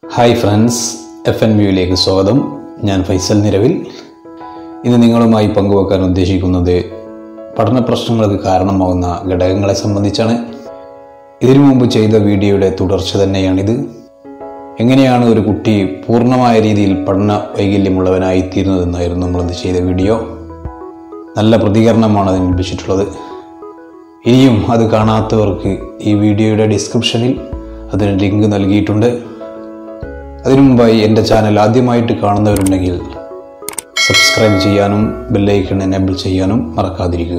hi friends F N വ്യൂയിലേക്ക് സ്വാഗതം ഞാൻ ഫൈസൽ നിരവിൽ ഇന്ന് നിങ്ങളുമായി പങ്കുവെക്കാൻ ഉദ്ദേശിക്കുന്നത് പഠന പ്രശ്നങ്ങൾക്ക് കാരണമാകുന്ന ഘടകങ്ങളെ സംബന്ധിച്ചാണ് ഇതിനു മുമ്പ് ചെയ്ത വീഡിയോയുടെ തുടർച്ച തന്നെയാണിത് എങ്ങനെയാണ് ഒരു കുട്ടി പൂർണ്ണമായ രീതിയിൽ പഠന വൈകല്യമുള്ളവനായി തീരുന്നതെന്നായിരുന്നു നമ്മളിത് ചെയ്ത വീഡിയോ നല്ല പ്രതികരണമാണ് അതിന് ലഭിച്ചിട്ടുള്ളത് ഇനിയും അത് കാണാത്തവർക്ക് ഈ വീഡിയോയുടെ ഡിസ്ക്രിപ്ഷനിൽ അതിന് ലിങ്ക് നൽകിയിട്ടുണ്ട് അതിനു മുമ്പായി എൻ്റെ ചാനൽ ആദ്യമായിട്ട് കാണുന്നവരുണ്ടെങ്കിൽ സബ്സ്ക്രൈബ് ചെയ്യാനും ബെല്ലൈക്കൺ എനേബിൾ ചെയ്യാനും മറക്കാതിരിക്കുക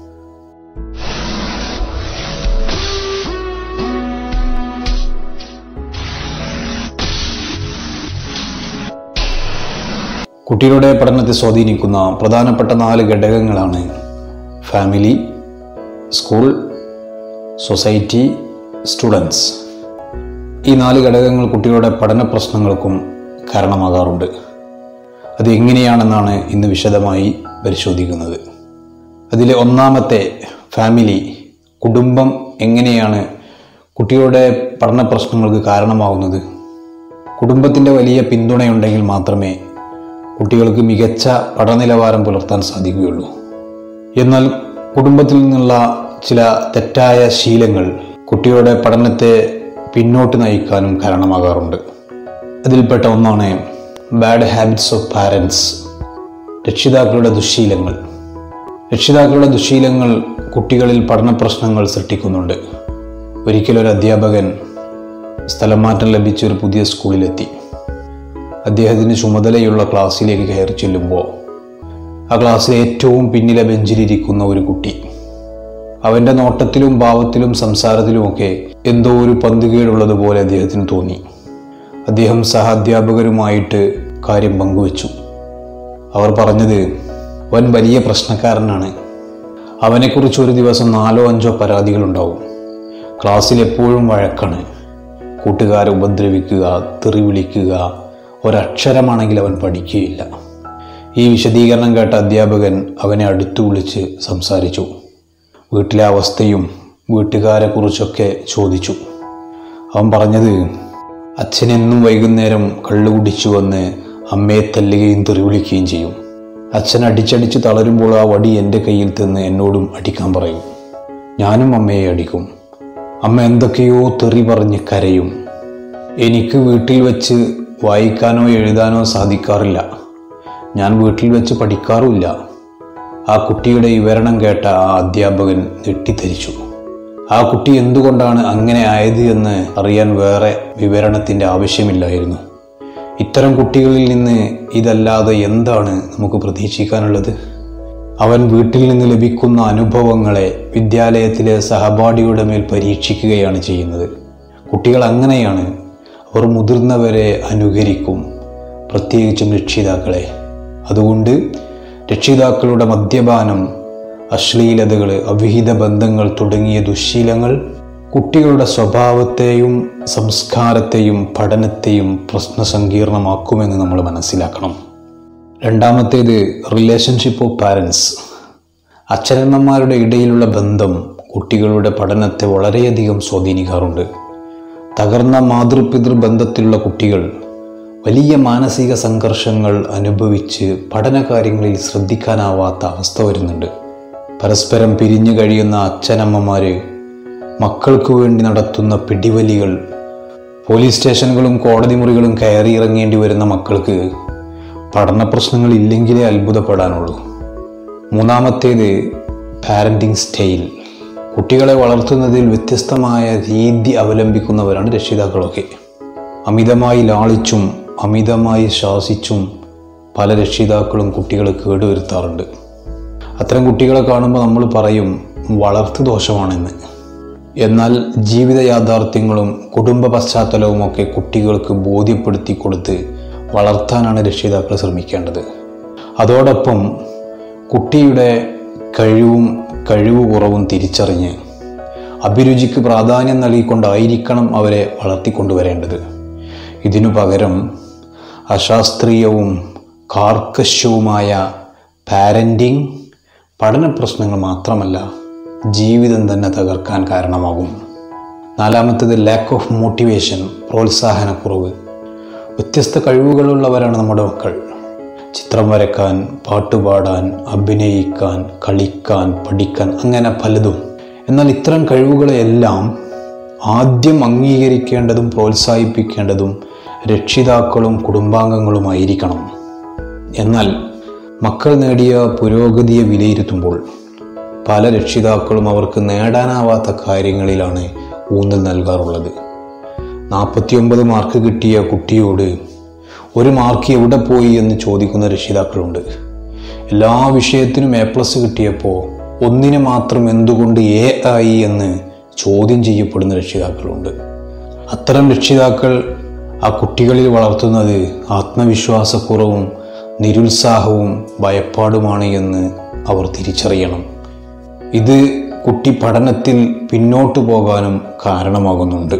കുട്ടികളുടെ പഠനത്തെ സ്വാധീനിക്കുന്ന പ്രധാനപ്പെട്ട നാല് ഘടകങ്ങളാണ് ഫാമിലി സ്കൂൾ സൊസൈറ്റി സ്റ്റുഡൻസ് ഈ നാല് ഘടകങ്ങൾ കുട്ടികളുടെ പഠന പ്രശ്നങ്ങൾക്കും കാരണമാകാറുണ്ട് അത് എങ്ങനെയാണെന്നാണ് ഇന്ന് വിശദമായി പരിശോധിക്കുന്നത് അതിലെ ഒന്നാമത്തെ ഫാമിലി കുടുംബം എങ്ങനെയാണ് കുട്ടികളുടെ പഠന പ്രശ്നങ്ങൾക്ക് കാരണമാകുന്നത് കുടുംബത്തിൻ്റെ വലിയ പിന്തുണയുണ്ടെങ്കിൽ മാത്രമേ കുട്ടികൾക്ക് മികച്ച പഠനനിലവാരം പുലർത്താൻ സാധിക്കുകയുള്ളൂ എന്നാൽ കുടുംബത്തിൽ നിന്നുള്ള ചില തെറ്റായ ശീലങ്ങൾ കുട്ടികളുടെ പഠനത്തെ പിന്നോട്ട് നയിക്കാനും കാരണമാകാറുണ്ട് അതിൽപ്പെട്ട ഒന്നാണ് ബാഡ് ഹാബിറ്റ്സ് ഓഫ് പാരൻസ് രക്ഷിതാക്കളുടെ ദുശീലങ്ങൾ രക്ഷിതാക്കളുടെ ദുശീലങ്ങൾ കുട്ടികളിൽ പഠന പ്രശ്നങ്ങൾ സൃഷ്ടിക്കുന്നുണ്ട് ഒരിക്കലൊരു അധ്യാപകൻ സ്ഥലം മാറ്റം ലഭിച്ച ഒരു പുതിയ സ്കൂളിലെത്തി അദ്ദേഹത്തിന് ചുമതലയുള്ള ക്ലാസ്സിലേക്ക് കയറി ചെല്ലുമ്പോൾ ആ ക്ലാസ്സിലെ ഏറ്റവും പിന്നിലെ ബെഞ്ചിലിരിക്കുന്ന ഒരു കുട്ടി അവൻ്റെ നോട്ടത്തിലും ഭാവത്തിലും സംസാരത്തിലുമൊക്കെ എന്തോ ഒരു പന്തുകേടുള്ളതുപോലെ അദ്ദേഹത്തിന് തോന്നി അദ്ദേഹം സഹാധ്യാപകരുമായിട്ട് കാര്യം പങ്കുവച്ചു അവർ പറഞ്ഞത് അവൻ വലിയ പ്രശ്നക്കാരനാണ് അവനെക്കുറിച്ച് ഒരു ദിവസം നാലോ അഞ്ചോ പരാതികളുണ്ടാവും ക്ലാസ്സിൽ എപ്പോഴും വഴക്കാണ് കൂട്ടുകാരെ ഉപദ്രവിക്കുക തെറി വിളിക്കുക ഒരക്ഷരമാണെങ്കിൽ അവൻ പഠിക്കുകയില്ല ഈ വിശദീകരണം കേട്ട അധ്യാപകൻ അവനെ അടുത്തു വിളിച്ച് സംസാരിച്ചു വീട്ടിലെ അവസ്ഥയും വീട്ടുകാരെ കുറിച്ചൊക്കെ ചോദിച്ചു അവൻ പറഞ്ഞത് അച്ഛനെന്നും വൈകുന്നേരം കള്ളു കുടിച്ചു വന്ന് അമ്മയെ തല്ലുകയും തെറിവിളിക്കുകയും ചെയ്യും അച്ഛൻ അടിച്ചടിച്ച് തളരുമ്പോൾ ആ വടി എൻ്റെ കയ്യിൽ തന്ന് എന്നോടും അടിക്കാൻ പറയും ഞാനും അമ്മയെ അടിക്കും അമ്മ എന്തൊക്കെയോ തെറി പറഞ്ഞ് കരയും എനിക്ക് വീട്ടിൽ വെച്ച് വായിക്കാനോ എഴുതാനോ സാധിക്കാറില്ല ഞാൻ വീട്ടിൽ വെച്ച് പഠിക്കാറുമില്ല ആ കുട്ടിയുടെ വിവരണം കേട്ട ആ അധ്യാപകൻ ഞെട്ടിത്തരിച്ചു ആ കുട്ടി എന്തുകൊണ്ടാണ് അങ്ങനെ ആയത് എന്ന് അറിയാൻ വേറെ വിവരണത്തിൻ്റെ ആവശ്യമില്ലായിരുന്നു ഇത്തരം കുട്ടികളിൽ നിന്ന് ഇതല്ലാതെ എന്താണ് നമുക്ക് പ്രതീക്ഷിക്കാനുള്ളത് അവൻ വീട്ടിൽ നിന്ന് ലഭിക്കുന്ന അനുഭവങ്ങളെ വിദ്യാലയത്തിലെ സഹപാഠിയുടെ മേൽ പരീക്ഷിക്കുകയാണ് ചെയ്യുന്നത് കുട്ടികൾ അങ്ങനെയാണ് അവർ മുതിർന്നവരെ അനുകരിക്കും പ്രത്യേകിച്ചും രക്ഷിതാക്കളെ അതുകൊണ്ട് രക്ഷിതാക്കളുടെ മദ്യപാനം അശ്ലീലതകൾ അവിഹിത ബന്ധങ്ങൾ തുടങ്ങിയ ദുശ്ശീലങ്ങൾ കുട്ടികളുടെ സ്വഭാവത്തെയും സംസ്കാരത്തെയും പഠനത്തെയും പ്രശ്നസങ്കീർണമാക്കുമെന്ന് നമ്മൾ മനസ്സിലാക്കണം രണ്ടാമത്തേത് റിലേഷൻഷിപ്പ് ഓഫ് പാരൻസ് അച്ഛനമ്മമാരുടെ ഇടയിലുള്ള ബന്ധം കുട്ടികളുടെ പഠനത്തെ വളരെയധികം സ്വാധീനിക്കാറുണ്ട് തകർന്ന മാതൃപിതൃ ബന്ധത്തിലുള്ള കുട്ടികൾ വലിയ മാനസിക സംഘർഷങ്ങൾ അനുഭവിച്ച് പഠനകാര്യങ്ങളിൽ ശ്രദ്ധിക്കാനാവാത്ത അവസ്ഥ വരുന്നുണ്ട് പരസ്പരം പിരിഞ്ഞു കഴിയുന്ന അച്ഛനമ്മമാർ മക്കൾക്ക് വേണ്ടി നടത്തുന്ന പിടിവലികൾ പോലീസ് സ്റ്റേഷനുകളും കോടതി മുറികളും കയറി ഇറങ്ങേണ്ടി വരുന്ന മക്കൾക്ക് പഠന പ്രശ്നങ്ങൾ ഇല്ലെങ്കിലേ അത്ഭുതപ്പെടാനുള്ളൂ മൂന്നാമത്തേത് പാരൻറ്റിങ് സ്റ്റൈൽ കുട്ടികളെ വളർത്തുന്നതിൽ വ്യത്യസ്തമായ രീതി അവലംബിക്കുന്നവരാണ് രക്ഷിതാക്കളൊക്കെ അമിതമായി ലാളിച്ചും അമിതമായി ശാസിച്ചും പല രക്ഷിതാക്കളും കുട്ടികളെ കേടുവരുത്താറുണ്ട് അത്തരം കുട്ടികളെ കാണുമ്പോൾ നമ്മൾ പറയും വളർത്തു ദോഷമാണെന്ന് എന്നാൽ ജീവിത യാഥാർത്ഥ്യങ്ങളും കുടുംബ പശ്ചാത്തലവും ഒക്കെ കുട്ടികൾക്ക് ബോധ്യപ്പെടുത്തി കൊടുത്ത് വളർത്താനാണ് രക്ഷിതാക്കൾ ശ്രമിക്കേണ്ടത് അതോടൊപ്പം കുട്ടിയുടെ കഴിവും കഴിവ് കുറവും തിരിച്ചറിഞ്ഞ് അഭിരുചിക്ക് പ്രാധാന്യം നൽകിക്കൊണ്ടായിരിക്കണം അവരെ വളർത്തിക്കൊണ്ടുവരേണ്ടത് ഇതിനു പകരം അശാസ്ത്രീയവും കാർക്കശ്യവുമായ പാരൻറ്റിങ് പഠന പ്രശ്നങ്ങൾ മാത്രമല്ല ജീവിതം തന്നെ തകർക്കാൻ കാരണമാകും നാലാമത്തേത് ലാക്ക് ഓഫ് മോട്ടിവേഷൻ പ്രോത്സാഹനക്കുറവ് വ്യത്യസ്ത കഴിവുകളുള്ളവരാണ് നമ്മുടെ മക്കൾ ചിത്രം വരക്കാൻ പാട്ടുപാടാൻ അഭിനയിക്കാൻ കളിക്കാൻ പഠിക്കാൻ അങ്ങനെ പലതും എന്നാൽ ഇത്തരം കഴിവുകളെയെല്ലാം ആദ്യം അംഗീകരിക്കേണ്ടതും പ്രോത്സാഹിപ്പിക്കേണ്ടതും രക്ഷിതാക്കളും കുടുംബാംഗങ്ങളുമായിരിക്കണം എന്നാൽ മക്കൾ നേടിയ പുരോഗതിയെ വിലയിരുത്തുമ്പോൾ പല രക്ഷിതാക്കളും അവർക്ക് നേടാനാവാത്ത കാര്യങ്ങളിലാണ് ഊന്നൽ നൽകാറുള്ളത് നാൽപ്പത്തിയൊമ്പത് മാർക്ക് കിട്ടിയ കുട്ടിയോട് ഒരു മാർക്ക് എവിടെ പോയി എന്ന് ചോദിക്കുന്ന രക്ഷിതാക്കളുണ്ട് എല്ലാ വിഷയത്തിനും എ പ്ലസ് കിട്ടിയപ്പോൾ ഒന്നിനെ മാത്രം എന്തുകൊണ്ട് എ ആയി എന്ന് ചോദ്യം ചെയ്യപ്പെടുന്ന രക്ഷിതാക്കളുണ്ട് അത്തരം രക്ഷിതാക്കൾ ആ കുട്ടികളിൽ വളർത്തുന്നത് ആത്മവിശ്വാസക്കുറവും നിരുത്സാഹവും ഭയപ്പാടുമാണ് എന്ന് അവർ തിരിച്ചറിയണം ഇത് കുട്ടി പഠനത്തിൽ പിന്നോട്ട് പോകാനും കാരണമാകുന്നുണ്ട്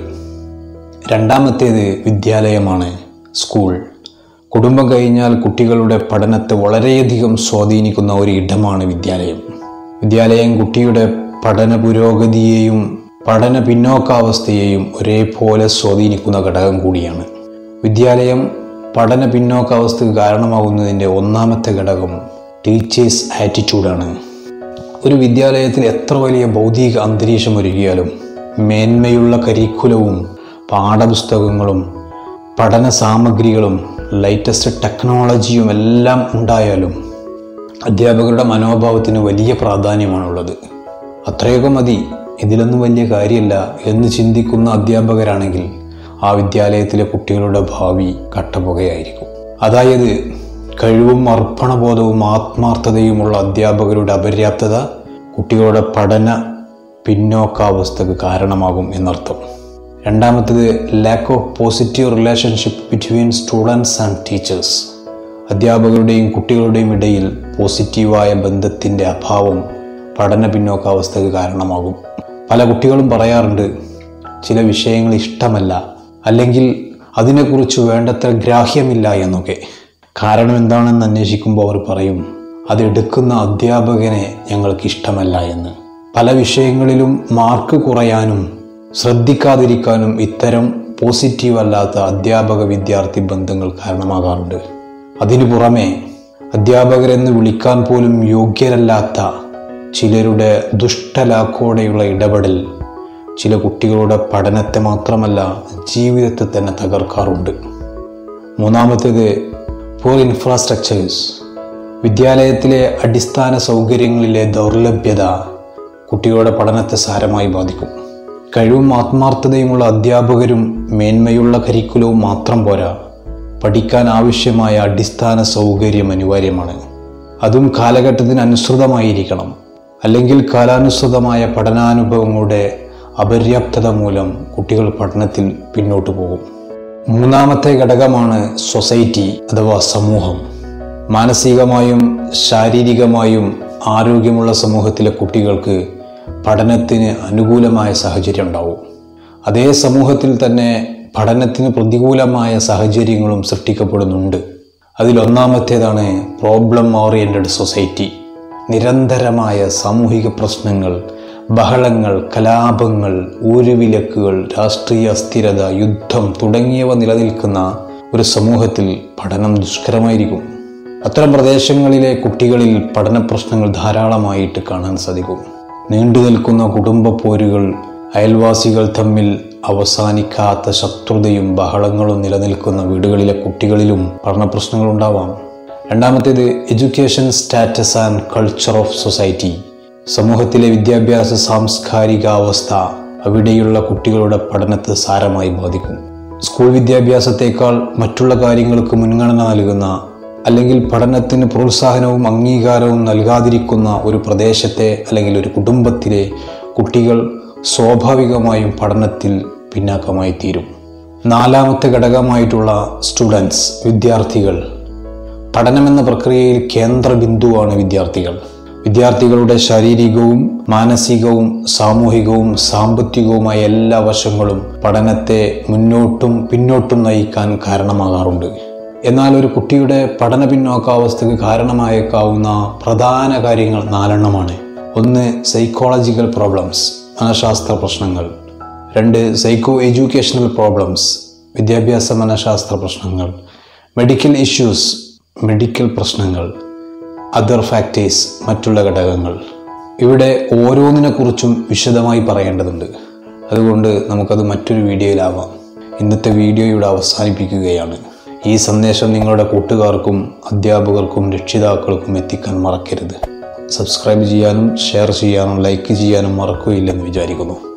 രണ്ടാമത്തേത് വിദ്യാലയമാണ് സ്കൂൾ കുടുംബം കഴിഞ്ഞാൽ കുട്ടികളുടെ പഠനത്തെ വളരെയധികം സ്വാധീനിക്കുന്ന ഒരു ഇടമാണ് വിദ്യാലയം വിദ്യാലയം കുട്ടിയുടെ പഠന പുരോഗതിയെയും പഠന പിന്നോക്കാവസ്ഥയെയും ഒരേപോലെ സ്വാധീനിക്കുന്ന ഘടകം കൂടിയാണ് വിദ്യാലയം പഠന പിന്നോക്കാവസ്ഥയ്ക്ക് കാരണമാകുന്നതിൻ്റെ ഒന്നാമത്തെ ഘടകം ടീച്ചേഴ്സ് ആറ്റിറ്റ്യൂഡാണ് ഒരു വിദ്യാലയത്തിൽ എത്ര വലിയ ഭൗതിക അന്തരീക്ഷം ഒരുക്കിയാലും മേന്മയുള്ള കരിക്കുലവും പാഠപുസ്തകങ്ങളും പഠന സാമഗ്രികളും ലേറ്റസ്റ്റ് ടെക്നോളജിയും എല്ലാം ഉണ്ടായാലും അധ്യാപകരുടെ മനോഭാവത്തിന് വലിയ പ്രാധാന്യമാണുള്ളത് അത്രയൊക്കെ മതി ഇതിലൊന്നും വലിയ കാര്യമല്ല എന്ന് ചിന്തിക്കുന്ന അധ്യാപകരാണെങ്കിൽ ആ വിദ്യാലയത്തിലെ കുട്ടികളുടെ ഭാവി കട്ടപ്പുകയായിരിക്കും അതായത് കഴിവും അർപ്പണബോധവും ആത്മാർത്ഥതയുമുള്ള അധ്യാപകരുടെ അപര്യാപ്തത കുട്ടികളുടെ പഠന പിന്നോക്കാവസ്ഥക്ക് കാരണമാകും എന്നർത്ഥം രണ്ടാമത്തത് lack of positive relationship between students and teachers അധ്യാപകരുടെയും കുട്ടികളുടെയും ഇടയിൽ പോസിറ്റീവായ ബന്ധത്തിൻ്റെ അഭാവം പഠന പിന്നോക്കാവസ്ഥക്ക് കാരണമാകും പല കുട്ടികളും പറയാറുണ്ട് ചില വിഷയങ്ങൾ ഇഷ്ടമല്ല അല്ലെങ്കിൽ അതിനെക്കുറിച്ച് വേണ്ടത്ര ഗ്രാഹ്യമില്ല എന്നൊക്കെ കാരണം എന്താണെന്ന് അന്വേഷിക്കുമ്പോൾ അവർ പറയും അതെടുക്കുന്ന അധ്യാപകനെ ഞങ്ങൾക്ക് ഇഷ്ടമല്ല എന്ന് പല വിഷയങ്ങളിലും മാർക്ക് കുറയാനും ശ്രദ്ധിക്കാതിരിക്കാനും ഇത്തരം പോസിറ്റീവ് അല്ലാത്ത അധ്യാപക വിദ്യാർത്ഥി ബന്ധങ്ങൾ കാരണമാകാറുണ്ട് അതിനു പുറമെ അധ്യാപകരെന്ന് വിളിക്കാൻ പോലും യോഗ്യരല്ലാത്ത ചിലരുടെ ദുഷ്ടലാക്കോടെയുള്ള ഇടപെടൽ ചില കുട്ടികളുടെ പഠനത്തെ മാത്രമല്ല ജീവിതത്തെ തന്നെ തകർക്കാറുണ്ട് മൂന്നാമത്തേത് പോർ ഇൻഫ്രാസ്ട്രക്ചേഴ്സ് വിദ്യാലയത്തിലെ അടിസ്ഥാന സൗകര്യങ്ങളിലെ ദൗർലഭ്യത കുട്ടികളുടെ പഠനത്തെ സാരമായി ബാധിക്കും കഴിവും ആത്മാർത്ഥതയുമുള്ള അധ്യാപകരും മേന്മയുള്ള കരിക്കുലവും മാത്രം പോരാ പഠിക്കാൻ ആവശ്യമായ അടിസ്ഥാന സൗകര്യം അനിവാര്യമാണ് അതും കാലഘട്ടത്തിന് അനുസൃതമായിരിക്കണം അല്ലെങ്കിൽ കാലാനുസൃതമായ പഠനാനുഭവങ്ങളുടെ അപര്യാപ്തത മൂലം കുട്ടികൾ പഠനത്തിൽ പിന്നോട്ട് പോകും മൂന്നാമത്തെ ഘടകമാണ് സൊസൈറ്റി അഥവാ സമൂഹം മാനസികമായും ശാരീരികമായും ആരോഗ്യമുള്ള സമൂഹത്തിലെ കുട്ടികൾക്ക് പഠനത്തിന് അനുകൂലമായ സാഹചര്യം ഉണ്ടാവും അതേ സമൂഹത്തിൽ തന്നെ പഠനത്തിന് പ്രതികൂലമായ സാഹചര്യങ്ങളും സൃഷ്ടിക്കപ്പെടുന്നുണ്ട് അതിലൊന്നാമത്തേതാണ് പ്രോബ്ലം ഓറിയൻറ്റഡ് സൊസൈറ്റി നിരന്തരമായ സാമൂഹിക പ്രശ്നങ്ങൾ ബഹളങ്ങൾ കലാപങ്ങൾ ഊരുവിലക്കുകൾ രാഷ്ട്രീയ അസ്ഥിരത യുദ്ധം തുടങ്ങിയവ നിലനിൽക്കുന്ന ഒരു സമൂഹത്തിൽ പഠനം ദുഷ്കരമായിരിക്കും അത്തരം പ്രദേശങ്ങളിലെ കുട്ടികളിൽ പഠന പ്രശ്നങ്ങൾ ധാരാളമായിട്ട് കാണാൻ സാധിക്കും നീണ്ടു നിൽക്കുന്ന കുടുംബ പോരുകൾ അയൽവാസികൾ തമ്മിൽ അവസാനിക്കാത്ത ശത്രുതയും ബഹളങ്ങളും നിലനിൽക്കുന്ന വീടുകളിലെ കുട്ടികളിലും പഠന പ്രശ്നങ്ങൾ ഉണ്ടാവാം രണ്ടാമത്തേത് education status and culture of society സമൂഹത്തിലെ വിദ്യാഭ്യാസ സാംസ്കാരിക അവസ്ഥ അവിടെയുള്ള കുട്ടികളുടെ പഠനത്തെ സാരമായി ബാധിക്കും സ്കൂൾ വിദ്യാഭ്യാസത്തേക്കാൾ മറ്റുള്ള കാര്യങ്ങൾക്ക് മുൻഗണന നൽകുന്ന അല്ലെങ്കിൽ പഠനത്തിന് പ്രോത്സാഹനവും അംഗീകാരവും നൽകാതിരിക്കുന്ന ഒരു പ്രദേശത്തെ അല്ലെങ്കിൽ ഒരു കുടുംബത്തിലെ കുട്ടികൾ സ്വാഭാവികമായും പഠനത്തിൽ പിന്നാക്കമായി തീരും നാലാമത്തെ ഘടകമായിട്ടുള്ള സ്റ്റുഡൻസ് വിദ്യാർത്ഥികൾ പഠനമെന്ന പ്രക്രിയയിൽ കേന്ദ്ര ബിന്ദുവാണ് വിദ്യാർത്ഥികൾ വിദ്യാർത്ഥികളുടെ ശാരീരികവും മാനസികവും സാമൂഹികവും സാമ്പത്തികവുമായ എല്ലാ വശങ്ങളും പഠനത്തെ മുന്നോട്ടും പിന്നോട്ടും നയിക്കാൻ കാരണമാകാറുണ്ട് എന്നാൽ ഒരു കുട്ടിയുടെ പഠന പിന്നോക്കാവസ്ഥയ്ക്ക് കാരണമായേക്കാവുന്ന പ്രധാന കാര്യങ്ങൾ നാലെണ്ണമാണ് ഒന്ന് സൈക്കോളജിക്കൽ പ്രോബ്ലംസ് മനഃശാസ്ത്ര പ്രശ്നങ്ങൾ രണ്ട് സൈക്കോ എഡ്യൂക്കേഷണൽ പ്രോബ്ലംസ് വിദ്യാഭ്യാസ മനഃശാസ്ത്ര പ്രശ്നങ്ങൾ മെഡിക്കൽ ഇഷ്യൂസ് മെഡിക്കൽ പ്രശ്നങ്ങൾ അതർ ഫാക്ടേഴ്സ് മറ്റുള്ള ഘടകങ്ങൾ ഇവിടെ ഓരോന്നിനെക്കുറിച്ചും വിശദമായി പറയേണ്ടതുണ്ട് അതുകൊണ്ട് നമുക്കത് മറ്റൊരു വീഡിയോയിലാവാം ഇന്നത്തെ വീഡിയോ ഇവിടെ അവസാനിപ്പിക്കുകയാണ് ഈ സന്ദേശം നിങ്ങളുടെ കൂട്ടുകാർക്കും അധ്യാപകർക്കും രക്ഷിതാക്കൾക്കും എത്തിക്കാൻ മറക്കരുത് സബ്സ്ക്രൈബ് ചെയ്യാനും ഷെയർ ചെയ്യാനും ലൈക്ക് ചെയ്യാനും മറക്കുകയില്ലെന്ന് വിചാരിക്കുന്നു